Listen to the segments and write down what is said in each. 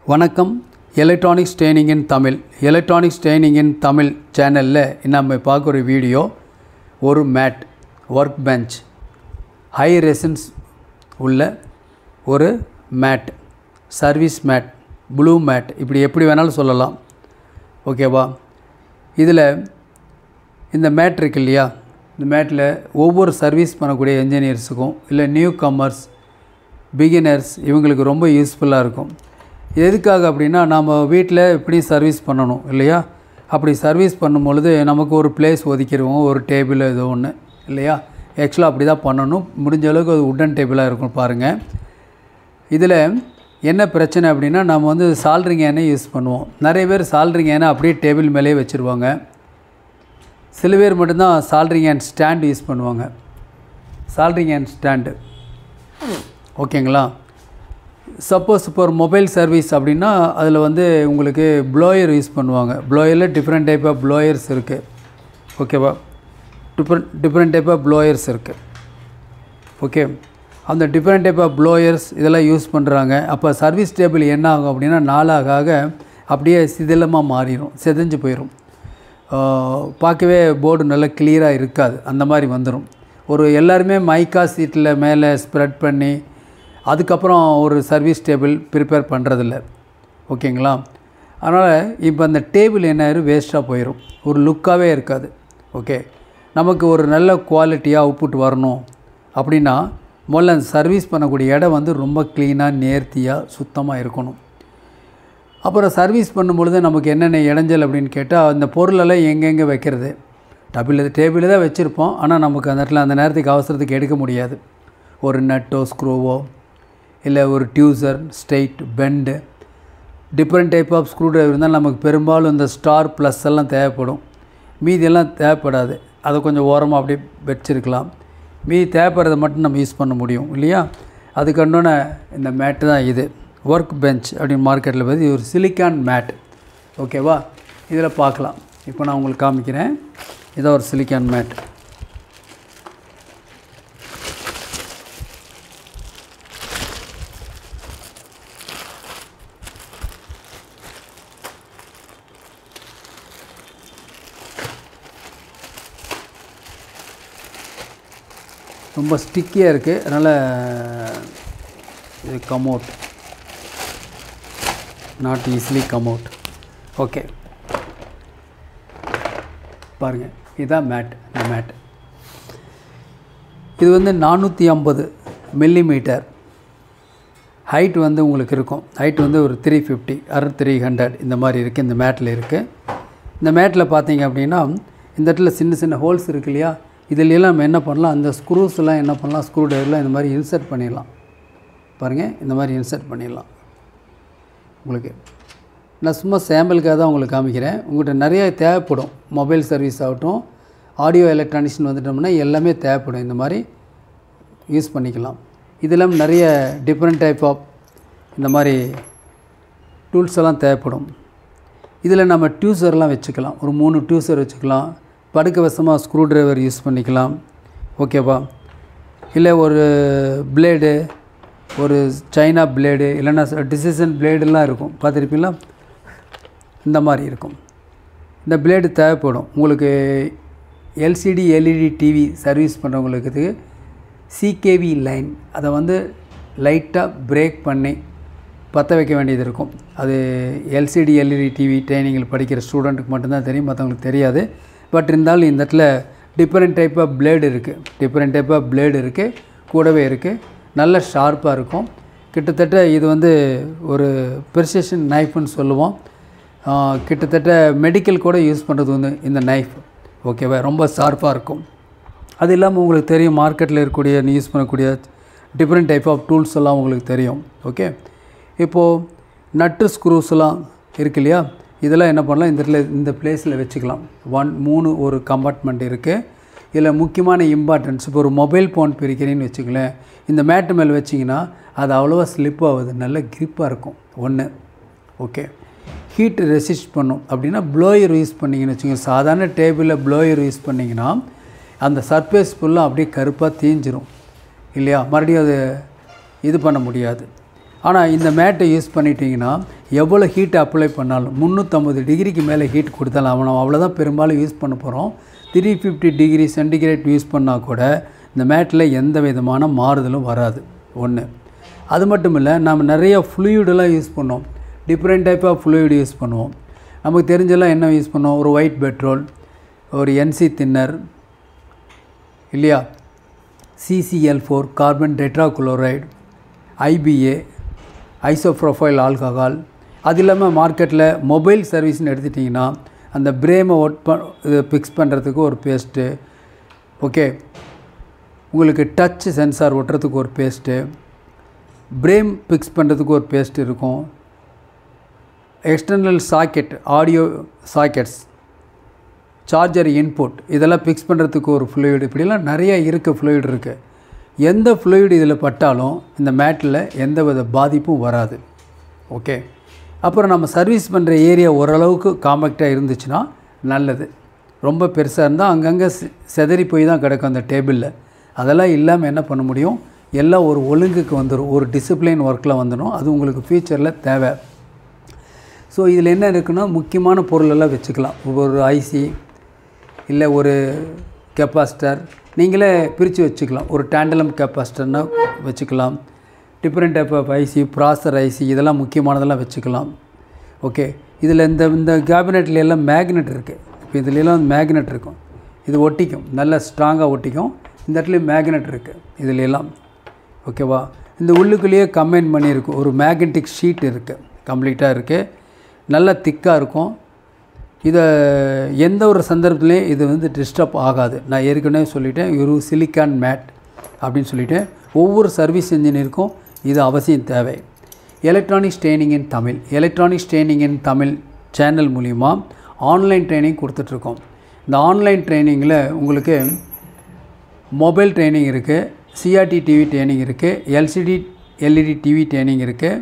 வணக்கம் electronics training in Tamil electronics training in Tamil சேனலில் நம்ம பார்க்குற வீடியோ ஒரு mat work bench high resistance உள்ள ஒரு mat service mat blue mat இப்படி எப்படி வேணாலும் சொல்லலாம் ஓகேவா இதில் இந்த மேட் இருக்கு இல்லையா இந்த மேட்டில் ஒவ்வொரு சர்வீஸ் பண்ணக்கூடிய என்ஜினியர்ஸுக்கும் இல்லை நியூ கமர்ஸ் பிகினர்ஸ் இவங்களுக்கு ரொம்ப யூஸ்ஃபுல்லாக இருக்கும் எதுக்காக அப்படின்னா நம்ம வீட்டில் எப்படி சர்வீஸ் பண்ணணும் இல்லையா அப்படி சர்வீஸ் பண்ணும் பொழுது நமக்கு ஒரு பிளேஸ் ஒதுக்கிடுவோம் ஒரு டேபிள் ஏதோ ஒன்று இல்லையா ஆக்சுவலாக அப்படி தான் பண்ணணும் முடிஞ்ச அளவுக்கு அது உட்டன் டேபிளாக இருக்கும் பாருங்கள் இதில் என்ன பிரச்சனை அப்படின்னா நம்ம வந்து சால்ட்ரிங் ஏனை யூஸ் பண்ணுவோம் நிறைய பேர் சால்ட்ரிங் ஏனை அப்படியே டேபிள் மேலேயே வச்சுருவாங்க சில பேர் மட்டும்தான் சால்ட்ரிங் அண்ட் ஸ்டாண்ட் யூஸ் பண்ணுவாங்க சால்ட்ரிங் அண்ட் ஸ்டாண்டு ஓகேங்களா சப்போஸ் இப்போ ஒரு மொபைல் சர்வீஸ் அப்படின்னா அதில் வந்து உங்களுக்கு ப்ளோயர் யூஸ் பண்ணுவாங்க ப்ளோயரில் டிஃப்ரெண்ட் டைப் ஆஃப் ப்ளோயர்ஸ் இருக்குது ஓகேவா different different type of blowers இருக்குது ஓகே அந்த டிஃப்ரெண்ட் டைப் ஆஃப் ப்ளோயர்ஸ் இதெல்லாம் யூஸ் பண்ணுறாங்க அப்போ சர்வீஸ் டேபிள் என்ன ஆகும் அப்படின்னா நாளாக ஆக அப்படியே சிதிலமாக மாறிடும் செதஞ்சு போயிடும் பார்க்கவே போர்டு நல்லா கிளியராக இருக்காது அந்த மாதிரி வந்துடும் ஒரு எல்லாருமே மைக்கா சீட்டில் மேலே ஸ்ப்ரெட் பண்ணி அதுக்கப்புறம் ஒரு சர்வீஸ் டேபிள் ப்ரிப்பேர் பண்ணுறதில்ல ஓகேங்களா அதனால் இப்போ அந்த டேபிள் என்ன ஆயிரும் வேஸ்ட்டாக போயிடும் ஒரு லுக்காகவே இருக்காது ஓகே நமக்கு ஒரு நல்ல குவாலிட்டியாக அவுட்புட் வரணும் அப்படின்னா முதல்ல அந்த சர்வீஸ் பண்ணக்கூடிய இடம் வந்து ரொம்ப க்ளீனாக நேர்த்தியாக சுத்தமாக இருக்கணும் அப்புறம் சர்வீஸ் பண்ணும்பொழுது நமக்கு என்னென்ன இடைஞ்சல் அப்படின்னு கேட்டால் அந்த பொருளெல்லாம் எங்கெங்கே வைக்கிறது டபிள் டேபிள் தான் வச்சுருப்போம் ஆனால் நமக்கு அந்த இடத்துல அந்த நேரத்துக்கு அவசரத்துக்கு எடுக்க முடியாது ஒரு நட்டோ ஸ்க்ரூவோ இல்லை ஒரு tweezer straight bend different type of screwdriver இருந்தால் நமக்கு பெரும்பாலும் இந்த ஸ்டார் ப்ளஸ் எல்லாம் தேவைப்படும் மீதியெல்லாம் தேவைப்படாது அதை கொஞ்சம் ஓரமாக அப்படியே வச்சுருக்கலாம் மீதி தேவைப்படுறதை மட்டும் நம்ம யூஸ் பண்ண முடியும் இல்லையா அதுக்கண்டோன இந்த மேட்டு தான் இது ஒர்க் பெஞ்ச் அப்படின்னு மார்க்கெட்டில் பார்த்து இது ஒரு சிலிக்கான் மேட் ஓகேவா இதில் பார்க்கலாம் இப்போ நான் உங்களுக்கு காமிக்கிறேன் இதான் ஒரு சிலிக்கான் மேட் ரொம்ப ஸ்டிக்கியாக இருக்குது அதனால் இது come out not easily come out okay பாருங்கள் இதுதான் மேட் இந்த மேட் இது வந்து நானூற்றி ஐம்பது மில்லிமீட்டர் ஹைட் வந்து உங்களுக்கு இருக்கும் ஹைட் வந்து ஒரு த்ரீ ஃபிஃப்டி அரை த்ரீ ஹண்ட்ரட் இந்த மாதிரி இருக்குது இந்த மேட்டில் இருக்குது இந்த மேட்டில் பார்த்தீங்க அப்படின்னா இந்த இடத்துல சின்ன சின்ன ஹோல்ஸ் இருக்கு இல்லையா இதிலெல்லாம் நம்ம என்ன பண்ணலாம் அந்த ஸ்க்ரூஸ் எல்லாம் என்ன பண்ணலாம் ஸ்க்ரூ ட்ரைவரில் இந்த மாதிரி இன்சர்ட் பண்ணிடலாம் பாருங்கள் இந்த மாதிரி இன்சர்ட் பண்ணிடலாம் உங்களுக்கு நான் சும்மா சாம்பிளுக்காக தான் உங்களுக்கு காமிக்கிறேன் உங்கள்கிட்ட நிறைய தேவைப்படும் மொபைல் சர்வீஸ் ஆகட்டும் ஆடியோ எலக்ட்ரானிக்ஸ்னு வந்துட்டோம்னா எல்லாமே தேவைப்படும் இந்த மாதிரி யூஸ் பண்ணிக்கலாம் இதெல்லாம் நிறைய டிஃப்ரெண்ட் டைப் ஆஃப் இந்த மாதிரி டூல்ஸ் எல்லாம் தேவைப்படும் இதில் நம்ம டியூசர்லாம் வச்சுக்கலாம் ஒரு மூணு டியூசர் வச்சுக்கலாம் படுக்க வசமாக ஸ்க்ரூ ட்ரைவர் யூஸ் பண்ணிக்கலாம் ஓகேவா இல்லை ஒரு பிளேடு ஒரு சைனா பிளேடு இல்லைன்னா டிசிஷன் பிளேடுலாம் இருக்கும் பார்த்துருப்பீங்களா இந்த மாதிரி இருக்கும் இந்த பிளேடு தேவைப்படும் உங்களுக்கு எல்சிடி எல்இடி டிவி சர்வீஸ் பண்ணுறவங்களுக்கு சிகேவி லைன் அதை வந்து லைட்டாக பிரேக் பண்ணி பற்ற வைக்க வேண்டியது இருக்கும் அது எல்சிடி எல்இடி டிவி ட்ரைனிங்கில் படிக்கிற ஸ்டூடெண்ட்டுக்கு மட்டும்தான் தெரியும் மற்றவங்களுக்கு தெரியாது பட் இருந்தாலும் இந்த இடத்துல டிஃப்ரெண்ட் டைப் ஆஃப் பிளேடு இருக்குது டிஃப்ரெண்ட் டைப் ஆஃப் பிளேடு இருக்குது கூடவே இருக்குது நல்ல ஷார்ப்பாக இருக்கும் கிட்டத்தட்ட இது வந்து ஒரு ப்ரிசிஷன் நைஃப்னு சொல்லுவோம் கிட்டத்தட்ட மெடிக்கல் கூட யூஸ் பண்ணுறது வந்து இந்த நைஃப் ஓகேவா ரொம்ப ஷார்ப்பாக இருக்கும் அது இல்லாமல் உங்களுக்கு தெரியும் மார்க்கெட்டில் இருக்கக்கூடிய யூஸ் பண்ணக்கூடிய டிஃப்ரெண்ட் டைப் ஆஃப் டூல்ஸ் எல்லாம் உங்களுக்கு தெரியும் ஓகே இப்போது நட்டு ஸ்க்ரூஸ்லாம் இருக்கு இல்லையா இதெல்லாம் என்ன பண்ணலாம் இந்த இடத்துல இந்த பிளேஸில் வச்சுக்கலாம் ஒன் மூணு ஒரு கம்பார்ட்மெண்ட் இருக்குது இதில் முக்கியமான இம்பார்ட்டன்ஸ் இப்போ ஒரு மொபைல் ஃபோன் பிரிக்கிறீன்னு வச்சுங்களேன் இந்த மேட்டு மேலே வச்சிங்கன்னா அது அவ்வளோவா ஸ்லிப் ஆகுது நல்ல க்ரிப்பாக இருக்கும் ஒன்று ஓகே ஹீட் ரெசிஸ்ட் பண்ணும் அப்படின்னா ப்ளோயர் யூஸ் பண்ணிங்கன்னு வச்சுக்கோங்க சாதாரண டேபிளில் ப்ளோயர் யூஸ் பண்ணிங்கன்னா அந்த சர்ஃபேஸ் ஃபுல்லாக அப்படியே கருப்பாக தீஞ்சிரும் இல்லையா மறுபடியும் அது இது பண்ண முடியாது ஆனால் இந்த மேட்டை யூஸ் பண்ணிட்டீங்கன்னா எவ்வளோ ஹீட் அப்ளை பண்ணாலும் முந்நூற்றம்பது டிகிரிக்கு மேலே ஹீட் கொடுத்தாலும் அவனை அவ்வளோதான் பெரும்பாலும் யூஸ் பண்ண போகிறோம் three fifty degree centigrade use பண்ணால் கூட இந்த மேட்டில் எந்த விதமான மாறுதலும் வராது ஒன்று அது மட்டும் இல்லை நம்ம நிறைய ஃப்ளூயிடெல்லாம் யூஸ் பண்ணோம் different type of fluid use பண்ணுவோம் நமக்கு தெரிஞ்செல்லாம் என்ன யூஸ் பண்ணுவோம் ஒரு ஒயிட் பெட்ரோல் ஒரு என்சி தின்னர் இல்லையா CCl four carbon tetrachloride IPA isopropyl alcohol அது இல்லாமல் மார்க்கெட்டில் மொபைல் சர்வீஸ்னு எடுத்துட்டிங்கன்னா அந்த பிரேமை ஒட் ப இது ஃபிக்ஸ் பண்ணுறதுக்கு ஒரு பேஸ்ட்டு ஓகே உங்களுக்கு டச் சென்சார் ஒட்டுறதுக்கு ஒரு பேஸ்ட்டு பிரேம் ஃபிக்ஸ் பண்ணுறதுக்கு ஒரு பேஸ்ட் இருக்கும் external socket audio sockets charger input இதெல்லாம் ஃபிக்ஸ் பண்ணுறதுக்கு ஒரு ஃப்ளூயிட் இப்படிலாம் நிறைய இருக்குது ஃப்ளூயிட் இருக்குது எந்த ஃப்ளூயிட் இதில் பட்டாலும் இந்த மேட்டில் எந்த வித பாதிப்பும் வராது ஓகே அப்புறம் நம்ம சர்வீஸ் பண்ணுற ஏரியா ஓரளவுக்கு காம்பேக்டாக இருந்துச்சுன்னா நல்லது ரொம்ப பெருசாக இருந்தால் அங்கங்கே செதறி போய் தான் கிடக்கும் அந்த டேபிளில் அதெல்லாம் இல்லாமல் என்ன பண்ண முடியும் எல்லாம் ஒரு ஒழுங்குக்கு வந்துடும் ஒரு டிசிப்ளின் ஒர்க்கில் வந்துடும் அது உங்களுக்கு ஃப்யூச்சரில் தேவை ஸோ இதில் என்ன இருக்குன்னா முக்கியமான பொருளெல்லாம் வச்சுக்கலாம் ஒரு ஐசி இல்லை ஒரு கெப்பாசிட்டர் நீங்களே பிரித்து வச்சுக்கலாம் ஒரு டேண்டலம் கெப்பாசிட்டர்னால் வச்சுக்கலாம் different type of IC processor IC இதெல்லாம் முக்கியமானதெல்லாம் வச்சுக்கலாம் ஓகே இதில் இந்த இந்த கேபினெட்டில் எல்லாம் மேக்னெட் இருக்குது இப்போ இதுலலாம் மேக்னெட் இருக்கும் இது ஒட்டிக்கும் நல்ல ஸ்ட்ராங்காக ஒட்டிக்கும் இந்த இடத்துலையும் மேக்னெட் இருக்குது இதுல எல்லாம் ஓகேவா இந்த உள்ளுக்குள்ளேயே கம்பைன் பண்ணியிருக்கும் ஒரு மேக்னெட்டிக் ஷீட் இருக்குது கம்ப்ளீட்டாக இருக்குது நல்லா திக்காக இருக்கும் இதை எந்த ஒரு சந்தர்ப்பத்துலேயும் இது வந்து டிஸ்டர்ப் ஆகாது நான் ஏற்கனவே சொல்லிட்டேன் ஒரு சிலிக்கான் மேட் அப்படின்னு சொல்லிட்டேன் ஒவ்வொரு சர்வீஸ் இன்ஜினியருக்கும் இது அவசியம் தேவை electronics training in Tamil electronics training in Tamil channel மூலிமா ஆன்லைன் ட்ரைனிங் கொடுத்துட்ருக்கோம் இந்த ஆன்லைன் ட்ரைனிங்கில் உங்களுக்கு மொபைல் ட்ரைனிங் இருக்குது சிஆர்டி டிவி ட்ரைனிங் இருக்குது எல்சிடி எல்இடி டிவி ட்ரைனிங் இருக்குது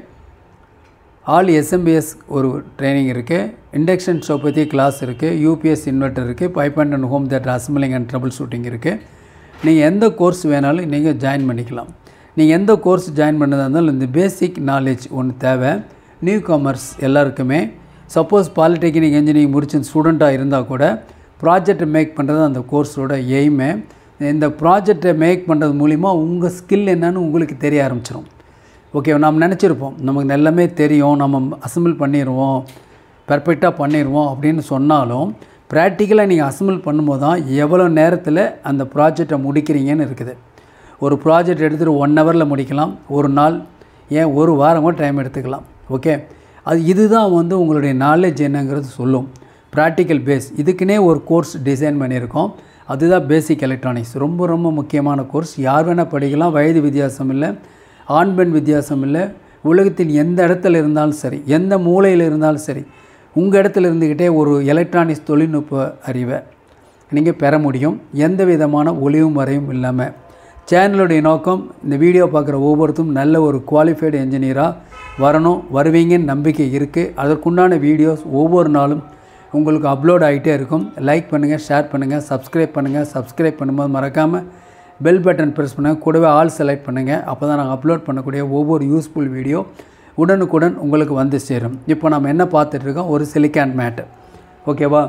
ஆல் எஸ்எம்பிஎஸ் ஒரு ட்ரைனிங் இருக்குது இண்டக்ஷன் ஸ்டவ் பற்றி கிளாஸ் இருக்குது யூபிஎஸ் இன்வெர்ட்டர் இருக்குது pipe and and home theatre assembling and troubleshooting இருக்குது நீங்கள் எந்த கோர்ஸ் வேணாலும் நீங்கள் ஜாயின் பண்ணிக்கலாம் நீங்கள் எந்த கோர்ஸ் ஜாயின் பண்ணதாக இருந்தாலும் இந்த பேசிக் நாலேஜ் ஒன்று தேவை நியூ காமர்ஸ் எல்லாருக்குமே சப்போஸ் பாலிடெக்னிக் இன்ஜினியரிங் முடிச்ச ஸ்டூடெண்ட்டாக இருந்தால் கூட ப்ராஜெக்டை மேக் பண்ணுறது அந்த கோர்ஸோட எய்மே இந்த ப்ராஜெக்டை மேக் பண்ணுறது மூலிமா உங்கள் ஸ்கில் என்னன்னு உங்களுக்கு தெரிய ஆரம்பிச்சிடும் ஓகே நம்ம நினச்சிருப்போம் நமக்கு எல்லாமே தெரியும் நம்ம அசம்பிள் பண்ணிடுவோம் பர்ஃபெக்டாக பண்ணிடுவோம் அப்படின்னு சொன்னாலும் ப்ராக்டிக்கலாக நீங்கள் அசம்பிள் பண்ணும்போது தான் எவ்வளோ நேரத்தில் அந்த ப்ராஜெக்டை முடிக்கிறீங்கன்னு இருக்குது ஒரு ப்ராஜெக்ட் எடுத்துகிட்டு ஒன் ஹவரில் முடிக்கலாம் ஒரு நாள் ஏன் ஒரு வாரம் கூட டைம் எடுத்துக்கலாம் ஓகே அது இதுதான் வந்து உங்களுடைய நாலேஜ் என்னங்கிறது சொல்லும் ப்ராக்டிக்கல் பேஸ் இதுக்குன்னே ஒரு கோர்ஸ் டிசைன் பண்ணியிருக்கோம் அதுதான் பேசிக் எலக்ட்ரானிக்ஸ் ரொம்ப ரொம்ப முக்கியமான கோர்ஸ் யார் வேணால் படிக்கலாம் வயது வித்தியாசம் இல்லை ஆண் பெண் வித்தியாசம் இல்லை உலகத்தில் எந்த இடத்துல இருந்தாலும் சரி எந்த மூலையில் இருந்தாலும் சரி உங்கள் இடத்துல இருந்துக்கிட்டே ஒரு எலக்ட்ரானிக்ஸ் தொழில்நுட்ப அறிவை நீங்கள் பெற முடியும் எந்த விதமான ஒளிவும் வரையும் இல்லாமல் சேனலுடைய நோக்கம் இந்த வீடியோ பார்க்குற ஒவ்வொருத்தரும் நல்ல ஒரு குவாலிஃபைடு என்ஜினியராக வரணும் வருவீங்கன்னு நம்பிக்கை இருக்குது அதற்குண்டான வீடியோஸ் ஒவ்வொரு நாளும் உங்களுக்கு அப்லோட் ஆகிட்டே இருக்கும் லைக் பண்ணுங்கள் ஷேர் பண்ணுங்கள் சப்ஸ்கிரைப் பண்ணுங்கள் சப்ஸ்கிரைப் பண்ணும்போது மறக்காமல் பெல் பட்டன் ப்ரெஸ் பண்ணுங்கள் கூடவே ஆல் செலக்ட் பண்ணுங்கள் அப்போ தான் நாங்கள் அப்லோட் பண்ணக்கூடிய ஒவ்வொரு யூஸ்ஃபுல் வீடியோ உடனுக்குடன் உங்களுக்கு வந்து சேரும் இப்போ நம்ம என்ன பார்த்துட்ருக்கோம் ஒரு சிலிக்கான் மேட்டு ஓகேவா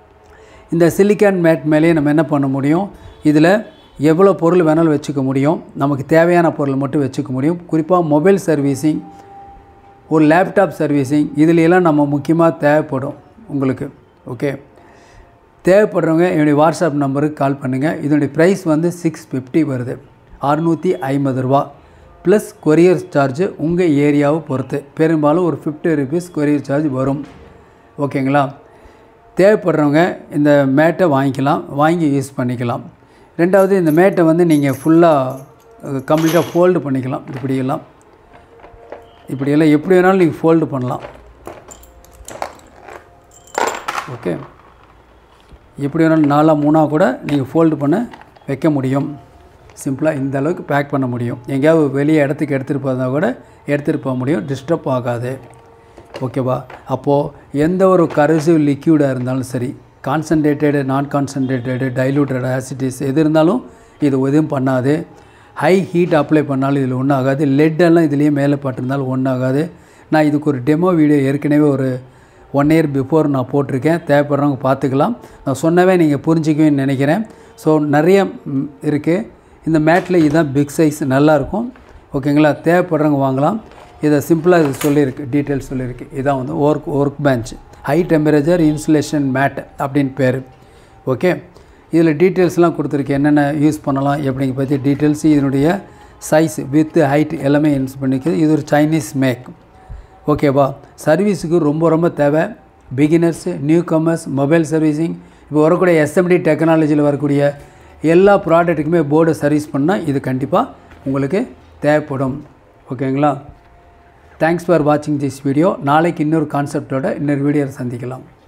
இந்த சிலிக்கான் மேட் மேலேயே நம்ம என்ன பண்ண முடியும் இதில் எவ்வளோ பொருள் வேணாலும் வச்சுக்க முடியும் நமக்கு தேவையான பொருள் மட்டும் வச்சுக்க முடியும் குறிப்பாக மொபைல் சர்வீசிங் ஒரு லேப்டாப் சர்வீசிங் இதுலையெல்லாம் நம்ம முக்கியமாக தேவைப்படும் உங்களுக்கு ஓகே தேவைப்படுறவங்க என்னுடைய வாட்ஸ்அப் நம்பருக்கு கால் பண்ணுங்கள் இதனுடைய ப்ரைஸ் வந்து சிக்ஸ் ஃபிஃப்டி வருது அறுநூற்றி ஐம்பது ரூபா ப்ளஸ் கொரியர் சார்ஜு உங்கள் ஏரியாவை பொறுத்து பெரும்பாலும் ஒரு ஃபிஃப்டி ருபீஸ் கொரியர் சார்ஜ் வரும் ஓகேங்களா தேவைப்படுறவங்க இந்த மேட்டை வாங்கிக்கலாம் வாங்கி யூஸ் பண்ணிக்கலாம் ரெண்டாவது இந்த மேட்டை வந்து நீங்கள் ஃபுல்லாக கம்ப்ளீட்டாக ஃபோல்டு பண்ணிக்கலாம் இப்படியெல்லாம் இப்படியெல்லாம் எப்படி வேணாலும் நீங்கள் ஃபோல்டு பண்ணலாம் ஓகே எப்படி வேணாலும் நாலாக மூணாக கூட நீங்கள் ஃபோல்டு பண்ண வைக்க முடியும் சிம்பிளாக இந்த அளவுக்கு பேக் பண்ண முடியும் எங்கேயாவது வெளியே இடத்துக்கு எடுத்துகிட்டு போகிறதா கூட எடுத்துகிட்டு போக முடியும் டிஸ்டர்ப் ஆகாது ஓகேவா அப்போது எந்த ஒரு கரசிவ் லிக்யூடாக இருந்தாலும் சரி கான்சன்ட்ரேட்டடு நான் கான்சன்ட்ரேட்டடு டைலூட்டட் ஆசிட்டிஸ் எது இருந்தாலும் இது எதுவும் பண்ணாது ஹை ஹீட் அப்ளை பண்ணாலும் இதில் ஒன்றும் ஆகாது லெட்டெல்லாம் இதுலேயே மேலே பட்டிருந்தாலும் ஒன்றும் ஆகாது நான் இதுக்கு ஒரு டெமோ வீடியோ ஏற்கனவே ஒரு ஒன் இயர் பிஃபோர் நான் போட்டிருக்கேன் தேவைப்படுறவங்க பார்த்துக்கலாம் நான் சொன்னவே நீங்கள் புரிஞ்சிக்குவேன்னு நினைக்கிறேன் ஸோ நிறைய இருக்குது இந்த மேட்டில் இதுதான் பிக் சைஸ் நல்லாயிருக்கும் ஓகேங்களா தேவைப்படுறவங்க வாங்கலாம் இதை சிம்பிளாக இது சொல்லியிருக்கு டீட்டெயில்ஸ் சொல்லியிருக்கு இதான் வந்து work work bench high temperature insulation mat அப்படின்னு பேர் ஓகே இதில் டீட்டெயில்ஸ்லாம் கொடுத்துருக்கு என்னென்ன யூஸ் பண்ணலாம் எப்படிங்க பற்றி டீட்டெயில்ஸ் இதனுடைய சைஸ் வித் ஹைட் எல்லாமே யூஸ் பண்ணிக்குது இது ஒரு சைனீஸ் மேக் ஓகேவா சர்வீஸுக்கு ரொம்ப ரொம்ப தேவை beginners newcomers mobile servicing இப்போ வரக்கூடிய எஸ்எம்டி டெக்னாலஜியில் வரக்கூடிய எல்லா ப்ராடக்ட்டுக்குமே போர்டை சர்வீஸ் பண்ணால் இது கண்டிப்பாக உங்களுக்கு தேவைப்படும் ஓகேங்களா தேங்க்ஸ் ஃபார் வாட்சிங் திஸ் வீடியோ நாளைக்கு இன்னொரு கான்செப்டோட இன்னொரு வீடியோவில் சந்திக்கலாம்